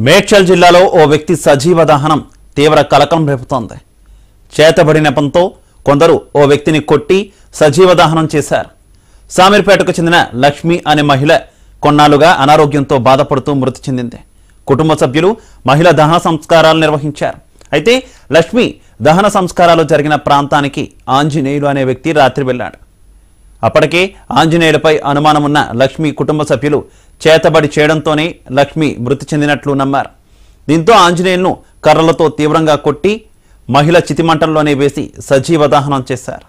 మేడ్చల్ జిల్లాలో ఓ వ్యక్తి సజీవ దహనం తీవ్ర కలకలం రేపుతోంది చేతబడి నెపంతో కొందరు ఓ వ్యక్తిని కొట్టి సజీవ దహనం చేశారు సామీర్పేటకు చెందిన లక్ష్మి అనే మహిళ కొన్నాళ్లుగా అనారోగ్యంతో బాధపడుతూ మృతి చెందింది కుటుంబ సభ్యులు మహిళ దహన సంస్కారాలు నిర్వహించారు అయితే లక్ష్మి దహన సంస్కారాలు జరిగిన ప్రాంతానికి ఆంజనేయులు అనే వ్యక్తి రాత్రి వెళ్ళాడు అప్పటికే ఆంజనేయులపై అనుమానమున్న లక్ష్మి కుటుంబ సభ్యులు చేతబడి చేయడంతోనే లక్ష్మి మృతి చెందినట్లు నమ్మారు దీంతో ఆంజనేయులను కర్రలతో తీవ్రంగా కొట్టి మహిళ చితిమంటంలోనే వేసి సజీవ దహనం చేశారు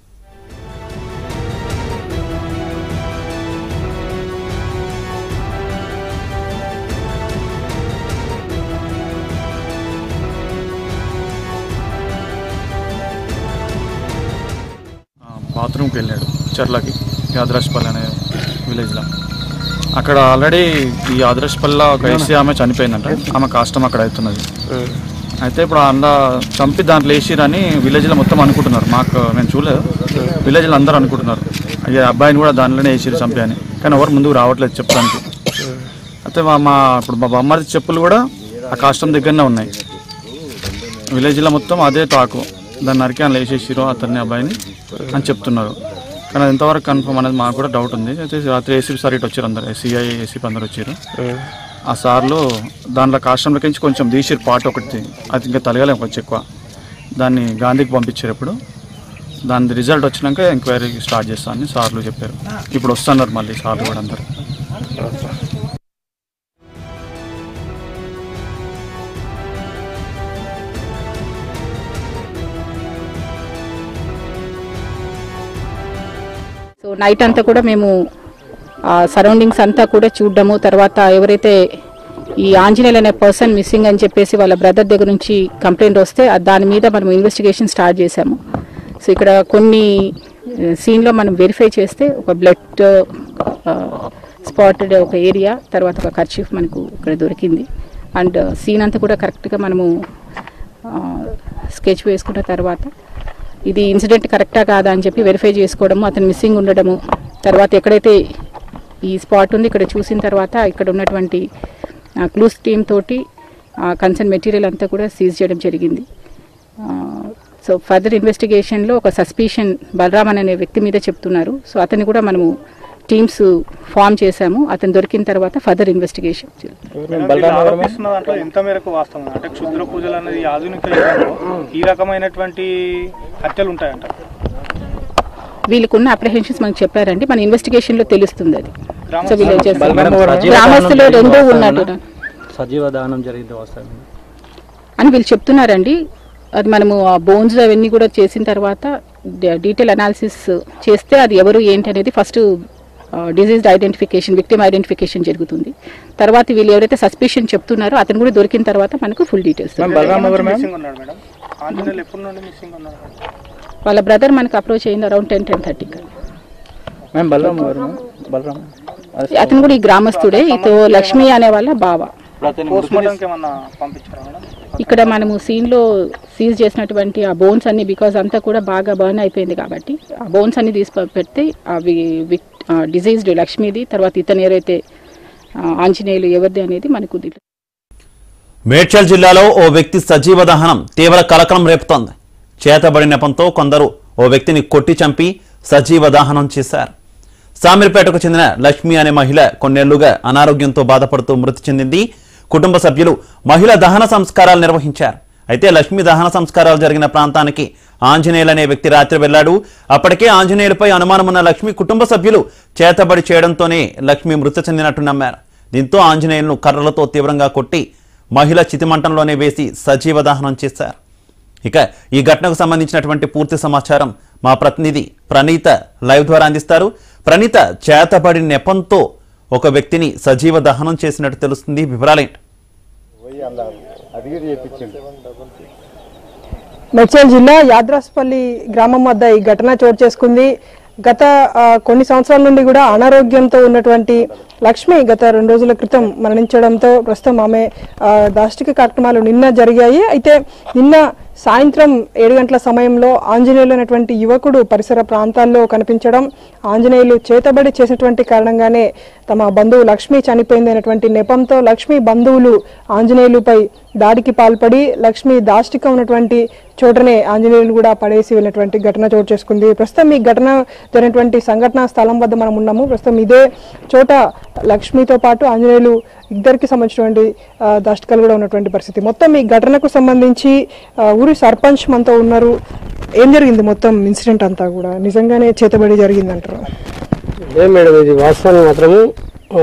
ఆ, బాత్రూమ్కి వెళ్ళాడు చెర్లకి యాదరాజ్పల్లి అనే విలేజ్లో అక్కడ ఆల్రెడీ ఈ యాదరాజ్పల్లిలో ఒక ఎస్సీ ఆమె చనిపోయిందంట ఆమె కష్టం అక్కడ అవుతున్నది అయితే ఇప్పుడు అందులో చంపి దాంట్లో వేసిరని విలేజ్లో మొత్తం అనుకుంటున్నారు మాకు నేను చూడలేదు విలేజ్లో అందరూ అనుకుంటున్నారు అయ్యా అబ్బాయిని కూడా దానిలోనే వేసిరు చంపి అని కానీ ఎవరు ముందుకు రావట్లేదు చెప్పడానికి అయితే మా మా ఇప్పుడు మా బొమ్మది చెప్పులు కూడా ఆ కాష్టం దగ్గరనే ఉన్నాయి విలేజ్లో మొత్తం అదే టాకు దాన్ని నరికి అని వేసేసిరు అతన్ని అబ్బాయిని అని చెప్తున్నారు కానీ అది ఎంతవరకు కన్ఫర్మ్ అనేది మాకు కూడా డౌట్ ఉంది అయితే రాత్రి ఏసీపీ సార్ ఇటు వచ్చారు అందరు సిఐ ఏసీపీ అందరు వచ్చారు ఆ సార్లు దాంట్లో కాష్టంలోకి నుంచి కొంచెం తీసిరు పాట ఒకటి అది ఇంకా తలగలేము కొంచెం ఎక్కువ దాన్ని గాంధీకి పంపించారు ఇప్పుడు దాని రిజల్ట్ వచ్చినాక ఎంక్వైరీ స్టార్ట్ చేస్తామని సార్లు చెప్పారు ఇప్పుడు వస్తున్నారు మళ్ళీ సార్లు కూడా అందరు సో నైట్ అంతా కూడా మేము సరౌండింగ్స్ అంతా కూడా చూడడము తర్వాత ఎవరైతే ఈ ఆంజనేయులు అనే పర్సన్ మిస్సింగ్ అని చెప్పేసి వాళ్ళ బ్రదర్ దగ్గర నుంచి కంప్లైంట్ వస్తే ఆ దాని మీద మనం ఇన్వెస్టిగేషన్ స్టార్ట్ చేశాము సో ఇక్కడ కొన్ని సీన్లో మనం వెరిఫై చేస్తే ఒక బ్లడ్ స్పాటెడ్ ఒక ఏరియా తర్వాత ఒక కర్చీఫ్ మనకు ఇక్కడ దొరికింది అండ్ సీన్ అంతా కూడా కరెక్ట్గా మనము స్కెచ్ వేసుకున్న తర్వాత ఇది ఇన్సిడెంట్ కరెక్టా కాదా అని చెప్పి వెరిఫై చేసుకోవడము అతను మిస్సింగ్ ఉండడము తర్వాత ఎక్కడైతే ఈ స్పాట్ ఉంది ఇక్కడ చూసిన తర్వాత ఇక్కడ ఉన్నటువంటి క్లూస్ టీమ్ తోటి కన్సర్న్ మెటీరియల్ అంతా కూడా సీజ్ చేయడం జరిగింది సో ఫర్దర్ ఇన్వెస్టిగేషన్లో ఒక సస్పిషన్ బలరామన్ అనే వ్యక్తి మీద చెప్తున్నారు సో అతన్ని కూడా మనము టీమ్స్ ఫామ్ చేశాము అతను దొరికిన తర్వాత ఫర్దర్ ఇన్వెస్టిగేషన్ వీళ్ళు ఆరోపిస్తున్న దాంట్లో ఎంత మేరకు వాస్తవం అంటే క్షుద్ర పూజలు అనేది ఆధునిక యుగంలో ఈ రకమైనటువంటి హత్యలు ఉంటాయంట వీళ్ళకున్న అప్రహెన్షన్స్ మనకు చెప్పారండి మన ఇన్వెస్టిగేషన్ లో తెలుస్తుంది అది సో వీళ్ళు చేస్తారు. సజీవ గ్రామస్తులు దహనం రెండూ జరిగింది ఉన్నట్టు వాస్తవమేనా? సజీవ దహనం జరిగింది వాస్తవం అని వీళ్ళు చెప్తున్నారండి అది మనము ఆ బోన్స్ అవన్నీ కూడా చేసిన తర్వాత డీటెయిల్ అనాలిసిస్ చేస్తే అది ఎవరు ఏంటి అనేది first disease identification victim identification జరుగుతుంది తర్వాత వీళ్ళు ఎవరైతే సస్పిషన్ చెప్తున్నారో అతను కూడా దొరికిన తర్వాత మనకు ఫుల్ డీటెయిల్స్ మిస్సింగ్ ఉన్నాడు మేడం ఆంజనేయులు ఎప్పటి నుండి మిస్సింగ్ ఉన్నారు వాళ్ళ బ్రదర్ మనకు అప్రోచ్ అయింది అరౌండ్ టెన్ టెన్ థర్టీకి మేము బలరాం గారు మ్యామ్. బలరాం అతను కూడా ఈ గ్రామస్తుడే ఇతో లక్ష్మి అనే వాళ్ళ బావ పోస్ట్ మార్టంకి ఏమన్నా పంపించారా మేడం ఇక్కడ మనము సీన్లో సీజ్ చేసినటువంటి ఆ బోన్స్ అన్ని బికాజ్ అంతా కూడా బాగా బర్న్ అయిపోయింది కాబట్టి ఆ బోన్స్ అన్ని తీసి ప- పెడితే అవి డిజీజ్డ్ లక్ష్మీది తర్వాత ఇతను ఎవరైతే ఆ, ఆంజనేయులు ఎవరిది అనేది మనకు దీంట్లో మేడ్చల్ జిల్లాలో ఓ వ్యక్తి సజీవ దహనం తీవ్ర కలకలం రేపుతోంది చేతబడి నెపంతో కొందరు ఓ వ్యక్తిని కొట్టి చంపి సజీవ దహనం చేశారు సామీర్పేటకు చెందిన లక్ష్మి అనే మహిళ కొన్నేళ్లుగా అనారోగ్యంతో బాధపడుతూ మృతి చెందింది కుటుంబ సభ్యులు మహిళ దహన సంస్కారాలు నిర్వహించారు అయితే లక్ష్మి దహన సంస్కారాలు జరిగిన ప్రాంతానికి ఆంజనేయులు అనే వ్యక్తి రాత్రి వెళ్లాడు అప్పటికే ఆంజనేయులపై అనుమానమున్న లక్ష్మి కుటుంబ సభ్యులు చేతబడి చేయడంతోనే లక్ష్మి మృతి చెందినట్టు నమ్మారు దీంతో ఆంజనేయులను కర్రలతో తీవ్రంగా కొట్టి మహిళ చితిమంటంలోనే వేసి సజీవ దహనం చేశారు ఇక ఈ ఘటనకు సంబంధించినటువంటి పూర్తి సమాచారం మా ప్రతినిధి ప్రణీత లైవ్ ద్వారా అందిస్తారు ప్రణీత చేతబడి నెపంతో ఒక వ్యక్తిని సజీవ దహనం చేసినట్టు తెలుస్తుంది వివరాలేంటి మేడ్చల్ జిల్లా యాద్రాస్పల్లి గ్రామం వద్ద ఈ ఘటన చోటు చేసుకుంది గత ఆ, కొన్ని సంవత్సరాల నుండి కూడా అనారోగ్యంతో ఉన్నటువంటి లక్ష్మి గత రెండు రోజుల క్రితం మరణించడంతో ప్రస్తుతం ఆమె ఆ, దాష్టిక కార్యక్రమాలు నిన్న జరిగాయి అయితే నిన్న సాయంత్రం ఏడు గంటల సమయంలో ఆంజనేయులు అనేటువంటి యువకుడు పరిసర ప్రాంతాల్లో కనిపించడం ఆంజనేయులు చేతబడి చేసినటువంటి కారణంగానే తమ బంధువు లక్ష్మి చనిపోయింది అనేటువంటి నెపంతో లక్ష్మి బంధువులు ఆంజనేయులుపై దాడికి పాల్పడి లక్ష్మి దాష్టిక ఉన్నటువంటి చోటనే ఆంజనేయులు కూడా పడేసి వెళ్ళినటువంటి ఘటన చోటు చేసుకుంది ప్రస్తుతం ఈ ఘటన జరిగినటువంటి సంఘటన స్థలం వద్ద మనం ఉన్నాము ప్రస్తుతం ఇదే చోట లక్ష్మితో పాటు ఆంజనేయులు ఇద్దరికి సంబంధించినటువంటి ఆ, దాష్టికాలు కూడా ఉన్నటువంటి పరిస్థితి మొత్తం ఈ ఘటనకు సంబంధించి ఆ, ఊరి సర్పంచ్ మనతో ఉన్నారు ఏం జరిగింది మొత్తం ఇన్సిడెంట్ అంతా కూడా నిజంగానే చేతబడి జరిగిందంటారు లేదు మేడం ఇది వాస్తవానికి మాత్రము ఆ,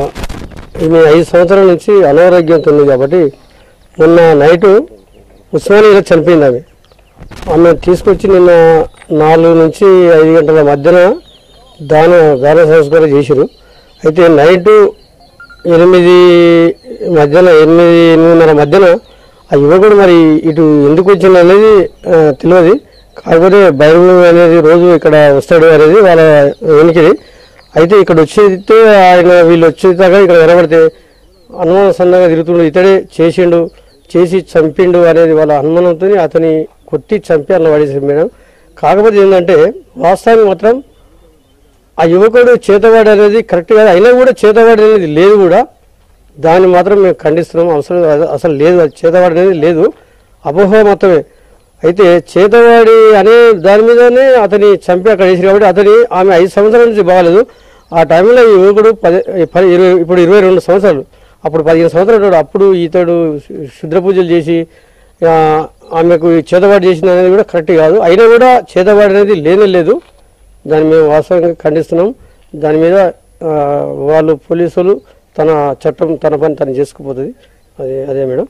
ఈమె ఐదు సంవత్సరాల నుంచి అనారోగ్యంతో ఉంది కాబట్టి మొన్న నైటు ఉస్మానియాలో చనిపోయింది ఆమె ఆమె తీసుకొచ్చి నిన్న నాలుగు నుంచి ఐదు గంటల మధ్యన దాన దాన సంస్కారం చేసిరు అయితే నైటు ఎనిమిది మధ్యన ఎనిమిది ఎనిమిదిన్నర మధ్యన ఆ యువకుడు మరి ఇటు ఎందుకు వచ్చింది అనేది ఆ, తెలియదు కాకపోతే బైబిల్ అనేది రోజు ఇక్కడ వస్తాడు అనేది వాళ్ళ వెనుకది అయితే ఇక్కడ వచ్చేస్తే ఆయన వీళ్ళు వచ్చేదాకా ఇక్కడ కనబడితే అనుమానసందంగా తిరుగుతుండు ఇతడే చేసిండు చేసి చంపిండు అనేది వాళ్ళ అనుమానంతో అతని కొట్టి చంపి అన్న పడేసి మేడం కాకపోతే ఏంటంటే వాస్తవానికి మాత్రం ఆ యువకుడు చేతవాడు అనేది కరెక్ట్ కాదు అయినా కూడా చేతవాడు అనేది లేదు కూడా దాన్ని మాత్రం మేము ఖండిస్తున్నాం అసలు అసలు లేదు అది చేతవాడు అనేది లేదు అపోహ మాత్రమే అయితే చేతవాడి అనే దాని మీదనే అతని చంపి అక్కడ వేసి కాబట్టి అతని ఆమె ఐదు సంవత్సరాల నుంచి బాగాలేదు ఆ టైంలో ఈ యువకుడు పది పది ఇరవై ఇప్పుడు ఇరవై రెండు సంవత్సరాలు అప్పుడు పదిహేను సంవత్సరాలు ఉన్నాడు. అప్పుడు ఇతడు శుద్ర పూజలు చేసి ఆ, ఆమెకు చేతవాడు చేసిన అనేది కూడా కరెక్ట్ కాదు అయినా కూడా చేతవాడు అనేది లేనే లేదు దాన్ని మేము వాస్తవంగా ఖండిస్తున్నాం దాని మీద ఆ, వాళ్ళు పోలీసులు తన చట్టం తన పని తను చేసుకుపోతుంది అదే అదే మేడం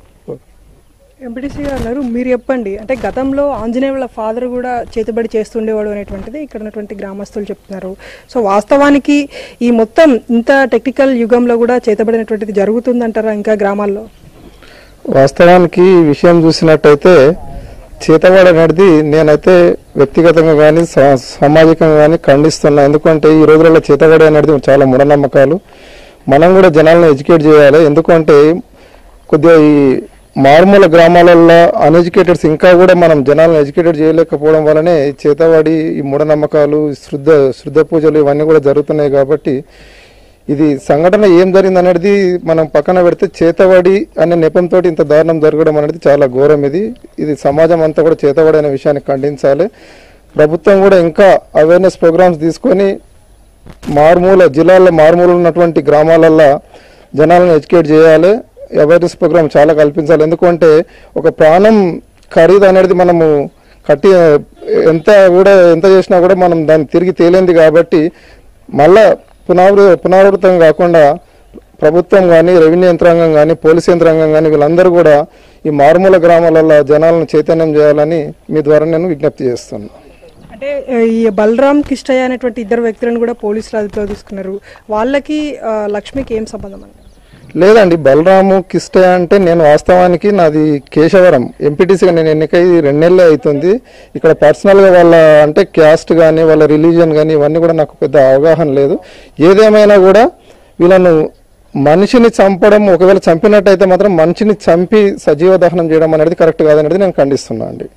ఎంపీటీసీ గారు అన్నారు మీరు చెప్పండి అంటే గతంలో ఆంజనేయ వాళ్ళ ఫాదర్ కూడా చేతుబడి చేస్తుండేవాడు అనేటువంటిది ఇక్కడ ఉన్నటువంటి గ్రామస్తులు చెప్తున్నారు సో వాస్తవానికి ఈ మొత్తం ఇంత టెక్నికల్ యుగంలో కూడా చేతబడినటువంటిది జరుగుతుందంటారా ఇంకా గ్రామాల్లో వాస్తవానికి ఈ విషయం చూసినట్టయితే చేతవాడ అనేది నేనైతే వ్యక్తిగతంగా కానీ సామాజికంగా కానీ ఖండిస్తున్నా ఎందుకంటే ఈ రోజులలో చేతవాడ అనేది చాలా మూఢనమ్మకాలు మనం కూడా జనాలను ఎడ్యుకేట్ చేయాలి ఎందుకంటే కొద్దిగా ఈ మారుమూల గ్రామాలలో అన్ఎడ్యుకేటెడ్స్ ఇంకా కూడా మనం జనాలను ఎడ్యుకేటెడ్ చేయలేకపోవడం వల్లనే ఈ చేతవాడి ఈ మూఢనమ్మకాలు ఈ శుద్ధ శుద్ధ పూజలు ఇవన్నీ కూడా జరుగుతున్నాయి కాబట్టి ఇది సంఘటన ఏం జరిగింది అనేది మనం పక్కన పెడితే చేతవాడి అనే నెపంతో ఇంత దారుణం జరగడం అనేది చాలా ఘోరం ఇది ఇది సమాజం అంతా కూడా చేతవాడి అనే విషయాన్ని ఖండించాలి ప్రభుత్వం కూడా ఇంకా అవేర్నెస్ ప్రోగ్రామ్స్ తీసుకొని మారుమూల జిల్లాల్లో మారుమూల ఉన్నటువంటి గ్రామాలల్లో జనాలను ఎడ్యుకేట్ చేయాలి అవేర్నెస్ ప్రోగ్రామ్ చాలా కల్పించాలి ఎందుకంటే ఒక ప్రాణం ఖరీదు అనేది మనము కట్టి ఎంత కూడా ఎంత చేసినా కూడా మనం దాన్ని తిరిగి తేలేంది కాబట్టి మళ్ళా పునరావృ పునరావృతం కాకుండా ప్రభుత్వం కానీ రెవెన్యూ యంత్రాంగం కానీ పోలీస్ యంత్రాంగం కానీ వీళ్ళందరూ కూడా ఈ మారుమూల గ్రామాలలో జనాలను చైతన్యం చేయాలని మీ ద్వారా నేను విజ్ఞప్తి చేస్తున్నాను అంటే ఆ, ఈ బలరామ్ కిష్టయ్య అనేటువంటి ఇద్దరు వ్యక్తులను కూడా పోలీసులు అదుపులో తీసుకున్నారు వాళ్ళకి ఆ, లక్ష్మికి ఏం సంబంధం అండి లేదండి బలరాము కిష్టే అంటే నేను వాస్తవానికి నాది కేశవరం ఎంపీటీసీగా నేను ఎన్నికై రెండేళ్ళే అవుతుంది ఇక్కడ పర్సనల్గా వాళ్ళ అంటే క్యాస్ట్ కానీ వాళ్ళ రిలీజియన్ కానీ ఇవన్నీ కూడా నాకు పెద్ద అవగాహన లేదు ఏదేమైనా కూడా వీళ్ళను మనిషిని చంపడం ఒకవేళ చంపినట్టయితే మాత్రం మనిషిని చంపి సజీవ దహనం చేయడం అనేది కరెక్ట్ కాదనేది నేను ఖండిస్తున్నా అండి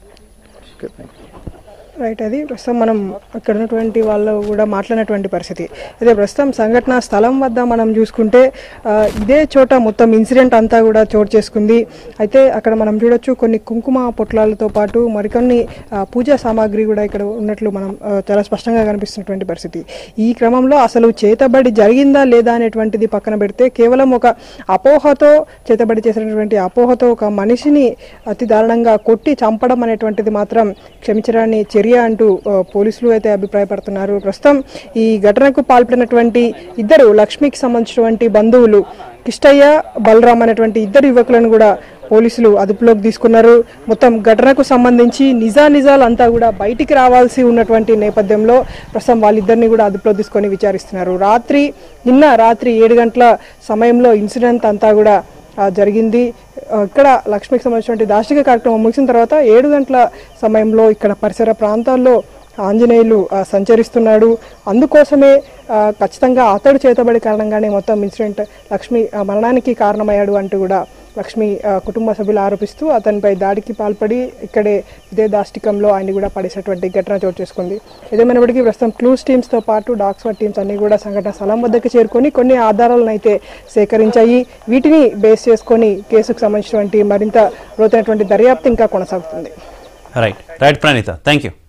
రైట్ అది ప్రస్తుతం మనం అక్కడ ఉన్నటువంటి వాళ్ళు కూడా మాట్లాడినటువంటి పరిస్థితి అదే ప్రస్తుతం సంఘటన స్థలం వద్ద మనం చూసుకుంటే ఆ, ఇదే చోట మొత్తం ఇన్సిడెంట్ అంతా కూడా చోటు చేసుకుంది అయితే అక్కడ మనం చూడొచ్చు కొన్ని కుంకుమ పొట్లాలతో పాటు మరికొన్ని ఆ, పూజా సామాగ్రి కూడా ఇక్కడ ఉన్నట్లు మనం ఆ, చాలా స్పష్టంగా కనిపిస్తున్నటువంటి పరిస్థితి ఈ క్రమంలో అసలు చేతబడి జరిగిందా లేదా అనేటువంటిది పక్కన పెడితే కేవలం ఒక అపోహతో చేతబడి చేసినటువంటి అపోహతో ఒక మనిషిని అతి దారుణంగా కొట్టి చంపడం అనేటువంటిది మాత్రం క్షమించడాన్ని చర్య అంటూ ఆ, పోలీసులు అయితే అభిప్రాయపడుతున్నారు ప్రస్తుతం ఈ ఘటనకు పాల్పడినటువంటి ఇద్దరు లక్ష్మికి సంబంధించినటువంటి బంధువులు కిష్టయ్య బలరాం అనేటువంటి ఇద్దరు యువకులను కూడా పోలీసులు అదుపులోకి తీసుకున్నారు మొత్తం ఘటనకు సంబంధించి నిజా నిజాలంతా కూడా బయటికి రావాల్సి ఉన్నటువంటి నేపథ్యంలో ప్రస్తుతం వాళ్ళిద్దరిని కూడా అదుపులో తీసుకొని విచారిస్తున్నారు రాత్రి నిన్న రాత్రి ఏడు గంటల సమయంలో ఇన్సిడెంట్ అంతా కూడా ఆ, జరిగింది ఆ, ఇక్కడ లక్ష్మికి సంబంధించినటువంటి దాష్టిక కార్యక్రమం ముగిసిన తర్వాత ఏడు గంటల సమయంలో ఇక్కడ పరిసర ప్రాంతాల్లో ఆంజనేయులు ఆ, సంచరిస్తున్నాడు అందుకోసమే ఆ, ఖచ్చితంగా అతడు చేతబడి కారణంగానే మొత్తం ఇన్సిడెంట్ లక్ష్మి ఆ, మరణానికి కారణమయ్యాడు అంటూ కూడా లక్ష్మి ఆ, కుటుంబ సభ్యులు ఆరోపిస్తూ అతనిపై దాడికి పాల్పడి ఇక్కడే ఇదే దాష్టికంలో ఆయన కూడా పడేసినటువంటి ఘటన చోటు చేసుకుంది ఏదేమైనప్పటికీ ప్రస్తుతం క్లూస్ టీమ్స్తో పాటు డాక్స్ఫర్ టీమ్స్ అన్ని కూడా సంఘటన స్థలం వద్దకు చేరుకొని కొన్ని ఆధారాలను అయితే సేకరించాయి వీటిని బేస్ చేసుకొని కేసుకు సంబంధించినటువంటి మరింత లోతైనటువంటి దర్యాప్తు ఇంకా కొనసాగుతుంది right right Praneetha thank you